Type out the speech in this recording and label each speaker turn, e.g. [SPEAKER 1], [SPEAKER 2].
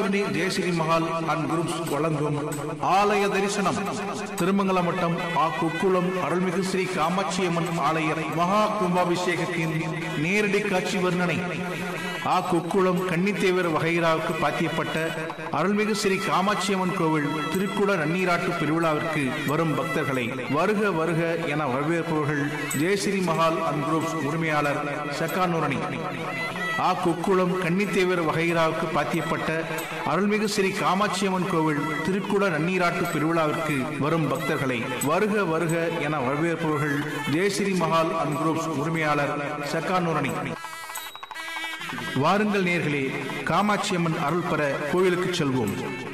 [SPEAKER 1] சக்கானூரணி Jayashree Mahal and groups வழங்கும் ஆலய தரிசனம் திருமங்கலம் வட்டம் ஆ குக்குளம் அருள்மிகு ஸ்ரீ காமாட்சியம்மன் ஆலய மகா கும்பாபிஷேகத்தின் நேரடி காட்சி வர்ணனை ஆ குக்குளம் கன்னித்தேவர் வகைராவுக்கு பாத்தியப்பட்ட அருள்மிகு ஸ்ரீ காமாட்சியம்மன் கோவில் திருக்குட நன்னீராட்டு பெருவிழாவிற்கு வரும் பக்தர்களை வருக வருக என வரவேற்பவர்கள் ஜெயஸ்ரீ மஹால் அண்ட் குரூப்ஸ் உரிமையாளர் சக்கானூரணி ஆ குக்குளம் கன்னித்தேவர் வகைராவுக்கு பாத்தியப்பட்ட அருள்மிகு ஸ்ரீ காமாட்சியம்மன் கோவில் திருக்குட நன்னீராட்டு பெருவிழாவிற்கு வரும் பக்தர்களை வருக வருக என வரவேற்பவர்கள் ஜெயஸ்ரீ மஹால் அண்ட் குரூப்ஸ் உரிமையாளர் சக்கானூரணி வாருங்கள் நேர்களே காமாட்சியம்மன் அருள் பெற கோவிலுக்கு செல்வோம்